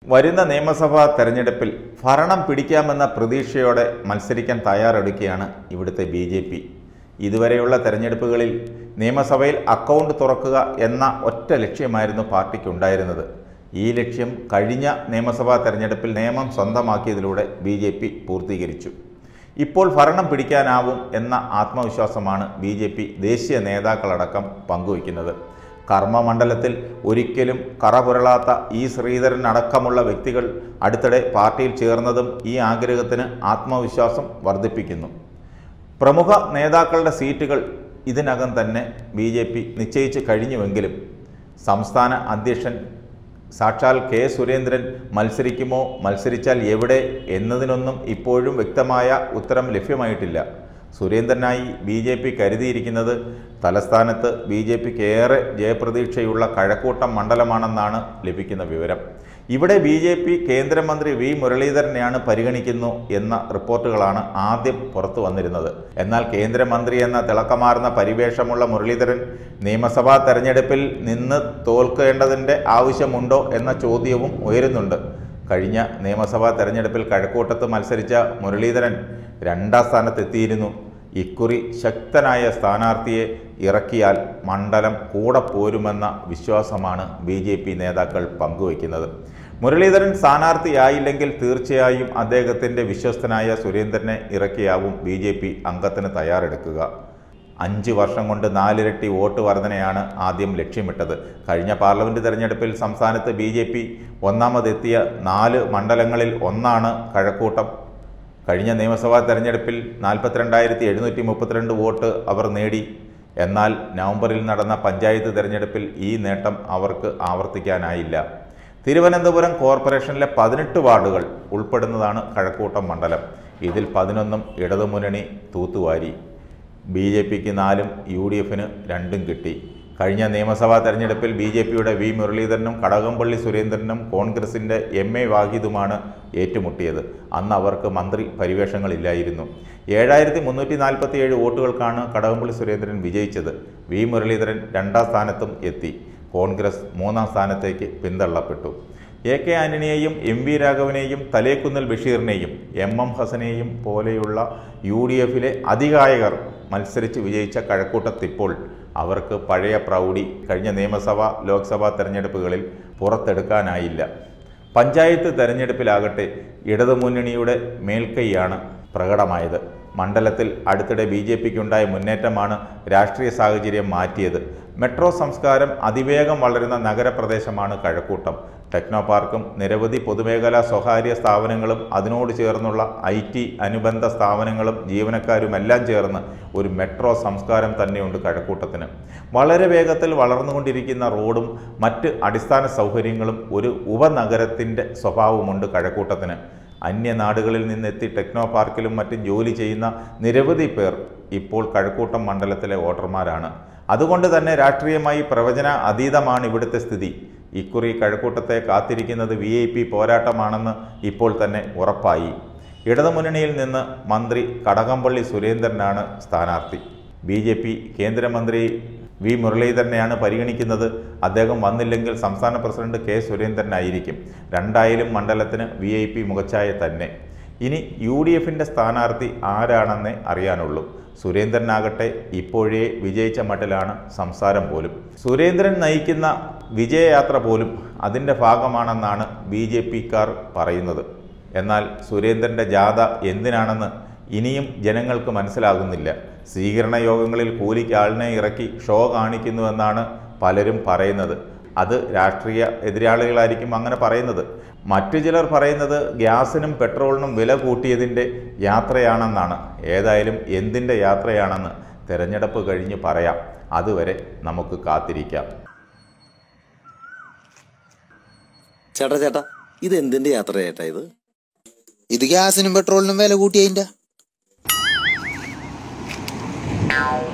വരുന്ന നിയമസഭാ തെരഞ്ഞെടുപ്പിൽ ഭരണം പിടിക്കാമെന്ന പ്രതീക്ഷയോടെ മത്സരിക്കാൻ തയ്യാറെടുക്കുകയാണ് ഇവിടുത്തെ ബി ജെ പി ഇതുവരെയുള്ള തെരഞ്ഞെടുപ്പുകളിൽ നിയമസഭയിൽ അക്കൗണ്ട് തുറക്കുക എന്ന ഒറ്റ ലക്ഷ്യമായിരുന്നു പാർട്ടിക്കുണ്ടായിരുന്നത് ഈ ലക്ഷ്യം കഴിഞ്ഞ നിയമസഭാ തെരഞ്ഞെടുപ്പിൽ നിയമം സ്വന്തമാക്കിയതിലൂടെ ബി ജെ പി പൂർത്തീകരിച്ചു ഇപ്പോൾ ഭരണം പിടിക്കാനാവും എന്ന ആത്മവിശ്വാസമാണ് ബി ജെ പി ദേശീയ നേതാക്കളടക്കം പങ്കുവയ്ക്കുന്നത് കർമ്മമണ്ഡലത്തിൽ ഒരിക്കലും കറപുരളാത്ത ഇ ശ്രീധരൻ അടക്കമുള്ള വ്യക്തികൾ അടുത്തിടെ പാർട്ടിയിൽ ചേർന്നതും ഈ ആഗ്രഹത്തിന് ആത്മവിശ്വാസം വർദ്ധിപ്പിക്കുന്നു പ്രമുഖ നേതാക്കളുടെ സീറ്റുകൾ ഇതിനകം തന്നെ ബി ജെ പി നിശ്ചയിച്ച് കഴിഞ്ഞുവെങ്കിലും സംസ്ഥാന അധ്യക്ഷൻ സാക്ഷാൽ കെ സുരേന്ദ്രൻ മത്സരിക്കുമോ മത്സരിച്ചാൽ എവിടെ എന്നതിനൊന്നും ഇപ്പോഴും വ്യക്തമായ ഉത്തരം ലഭ്യമായിട്ടില്ല സുരേന്ദ്രനായി ബി ജെ പി കരുതിയിരിക്കുന്നത് തലസ്ഥാനത്ത് ബി ജെ പിക്ക് ഏറെ ജയപ്രതീക്ഷയുള്ള കഴക്കൂട്ടം മണ്ഡലമാണെന്നാണ് ലഭിക്കുന്ന വിവരം ഇവിടെ ബി ജെ പി കേന്ദ്രമന്ത്രി വി മുരളീധരനെയാണ് പരിഗണിക്കുന്നു എന്ന റിപ്പോർട്ടുകളാണ് ആദ്യം പുറത്തു വന്നിരുന്നത് എന്നാൽ കേന്ദ്രമന്ത്രി എന്ന തിളക്കമാർന്ന പരിവേഷമുള്ള മുരളീധരൻ നിയമസഭാ തെരഞ്ഞെടുപ്പിൽ നിന്ന് തോൽക്കേണ്ടതിൻ്റെ ആവശ്യമുണ്ടോ എന്ന ചോദ്യവും ഉയരുന്നുണ്ട് കഴിഞ്ഞ നിയമസഭാ തെരഞ്ഞെടുപ്പിൽ കഴക്കൂട്ടത്ത് മത്സരിച്ച മുരളീധരൻ രണ്ടാം സ്ഥാനത്തെത്തിയിരുന്നു ഇക്കുറി ശക്തനായ സ്ഥാനാർത്ഥിയെ ഇറക്കിയാൽ മണ്ഡലം കൂടെ പോരുമെന്ന വിശ്വാസമാണ് ബി ജെ പി നേതാക്കൾ പങ്കുവയ്ക്കുന്നത് മുരളീധരൻ സ്ഥാനാർത്ഥിയായില്ലെങ്കിൽ തീർച്ചയായും അദ്ദേഹത്തിൻ്റെ വിശ്വസ്തനായ സുരേന്ദ്രനെ ഇറക്കിയാവും ബി ജെ പി അംഗത്തിന് തയ്യാറെടുക്കുക അഞ്ച് വർഷം കൊണ്ട് നാലിരട്ടി വോട്ട് വർധനയാണ് ആദ്യം ലക്ഷ്യമിട്ടത് കഴിഞ്ഞ പാർലമെന്റ് തെരഞ്ഞെടുപ്പിൽ സംസ്ഥാനത്ത് ബി ജെ പി ഒന്നാമതെത്തിയ നാല് മണ്ഡലങ്ങളിൽ ഒന്നാണ് കഴക്കൂട്ടം കഴിഞ്ഞ നിയമസഭാ തെരഞ്ഞെടുപ്പിൽ നാൽപ്പത്തിരണ്ടായിരത്തി എഴുന്നൂറ്റി മുപ്പത്തിരണ്ട് വോട്ട് അവർ നേടി എന്നാൽ നവംബറിൽ നടന്ന പഞ്ചായത്ത് തെരഞ്ഞെടുപ്പിൽ ഈ നേട്ടം അവർക്ക് ആവർത്തിക്കാനായില്ല തിരുവനന്തപുരം കോർപ്പറേഷനിലെ പതിനെട്ട് വാർഡുകൾ ഉൾപ്പെടുന്നതാണ് കഴക്കൂട്ടം മണ്ഡലം ഇതിൽ പതിനൊന്നും ഇടതുമുന്നണി തൂത്തുവാരി ബി ജെ പിക്ക് നാലും യു ഡി എഫിന് രണ്ടും കിട്ടി കഴിഞ്ഞ നിയമസഭാ തെരഞ്ഞെടുപ്പിൽ ബി ജെ പിയുടെ വി മുരളീധരനും കടകംപള്ളി സുരേന്ദ്രനും കോൺഗ്രസിൻ്റെ എം എ വാഹിദുമാണ് ഏറ്റുമുട്ടിയത് അന്ന് അവർക്ക് മന്ത്രി പരിവേഷങ്ങളില്ലായിരുന്നു ഏഴായിരത്തി മുന്നൂറ്റി നാൽപ്പത്തി ഏഴ് വോട്ടുകൾക്കാണ് കടകംപള്ളി സുരേന്ദ്രൻ വിജയിച്ചത് വി മുരളീധരൻ രണ്ടാം സ്ഥാനത്തും എത്തി കോൺഗ്രസ് മൂന്നാം സ്ഥാനത്തേക്ക് പിന്തള്ളപ്പെട്ടു എ കെ ആന്റണിയെയും എം വി രാഘവനെയും തലേക്കുന്നൽ ബഷീറിനെയും എം എം ഹസനെയും പോലെയുള്ള യു ഡി എഫിലെ അതികായകർ മത്സരിച്ച് വിജയിച്ച കഴക്കൂട്ടത്തിപ്പോൾ അവർക്ക് പഴയ പ്രൗഢി കഴിഞ്ഞ നിയമസഭാ ലോക്സഭാ തെരഞ്ഞെടുപ്പുകളിൽ പുറത്തെടുക്കാനായില്ല പഞ്ചായത്ത് തെരഞ്ഞെടുപ്പിലാകട്ടെ ഇടതുമുന്നണിയുടെ മേൽക്കൈയാണ് പ്രകടമായത് മണ്ഡലത്തിൽ അടുത്തിടെ ബി ജെ പിക്കുണ്ടായ മുന്നേറ്റമാണ് രാഷ്ട്രീയ സാഹചര്യം മാറ്റിയത് മെട്രോ സംസ്കാരം അതിവേഗം വളരുന്ന നഗരപ്രദേശമാണ് കഴക്കൂട്ടം ടെക്നോ പാർക്കും നിരവധി പൊതുമേഖലാ സ്വകാര്യ സ്ഥാപനങ്ങളും അതിനോട് ചേർന്നുള്ള ഐ ടി അനുബന്ധ സ്ഥാപനങ്ങളും ജീവനക്കാരുമെല്ലാം ചേർന്ന് ഒരു മെട്രോ സംസ്കാരം തന്നെയുണ്ട് കഴക്കൂട്ടത്തിന് വളരെ വേഗത്തിൽ വളർന്നുകൊണ്ടിരിക്കുന്ന റോഡും മറ്റ് അടിസ്ഥാന സൗകര്യങ്ങളും ഒരു ഉപനഗരത്തിൻ്റെ സ്വഭാവമുണ്ട് കഴക്കൂട്ടത്തിന് അന്യനാടുകളിൽ നിന്നെത്തി ടെക്നോ പാർക്കിലും മറ്റും ജോലി ചെയ്യുന്ന നിരവധി പേർ ഇപ്പോൾ കഴക്കൂട്ടം മണ്ഡലത്തിലെ വോട്ടർമാരാണ് അതുകൊണ്ട് തന്നെ രാഷ്ട്രീയമായി പ്രവചന അതീതമാണ് ഇവിടുത്തെ സ്ഥിതി ഇക്കുറി കഴക്കൂട്ടത്തെ കാത്തിരിക്കുന്നത് വി ഐ പി പോരാട്ടമാണെന്ന് ഇപ്പോൾ തന്നെ ഉറപ്പായി ഇടതുമുന്നണിയിൽ നിന്ന് മന്ത്രി കടകംപള്ളി സുരേന്ദ്രനാണ് സ്ഥാനാർത്ഥി ബി ജെ പി കേന്ദ്രമന്ത്രി വി മുരളീധരനെയാണ് പരിഗണിക്കുന്നത് അദ്ദേഹം വന്നില്ലെങ്കിൽ സംസ്ഥാന പ്രസിഡന്റ് കെ സുരേന്ദ്രനായിരിക്കും രണ്ടായാലും മണ്ഡലത്തിന് വി ഐ പി മുഖച്ഛായ തന്നെ ഇനി യു ഡി എഫിൻ്റെ സ്ഥാനാർത്ഥി ആരാണെന്നേ അറിയാനുള്ളൂ സുരേന്ദ്രനാകട്ടെ ഇപ്പോഴേ വിജയിച്ച മട്ടിലാണ് സംസാരം പോലും സുരേന്ദ്രൻ നയിക്കുന്ന വിജയയാത്ര പോലും അതിൻ്റെ ഭാഗമാണെന്നാണ് ബി ജെ പിക്കാർ പറയുന്നത് എന്നാൽ സുരേന്ദ്രൻ്റെ ജാഥ എന്തിനാണെന്ന് ഇനിയും ജനങ്ങൾക്ക് മനസ്സിലാകുന്നില്ല സ്വീകരണ യോഗങ്ങളിൽ കൂലിക്ക് ആളിനെ ഇറക്കി ഷോ കാണിക്കുന്നുവെന്നാണ് പലരും പറയുന്നത് അത് രാഷ്ട്രീയ എതിരാളികളായിരിക്കും അങ്ങനെ പറയുന്നത് മറ്റു ചിലർ പറയുന്നത് ഗ്യാസിനും പെട്രോളിനും വില കൂട്ടിയതിൻ്റെ യാത്രയാണെന്നാണ് ഏതായാലും എന്തിൻ്റെ യാത്രയാണെന്ന് തെരഞ്ഞെടുപ്പ് കഴിഞ്ഞ് പറയാം അതുവരെ നമുക്ക് കാത്തിരിക്കാം ചേട്ടാ ചേട്ടാ ഇത് എന്തിന്റെ യാത്ര ചേട്ടാ ഇത് ഇത് ഗ്യാസിനും പെട്രോളിനും വില കൂട്ടി അതിന്റെ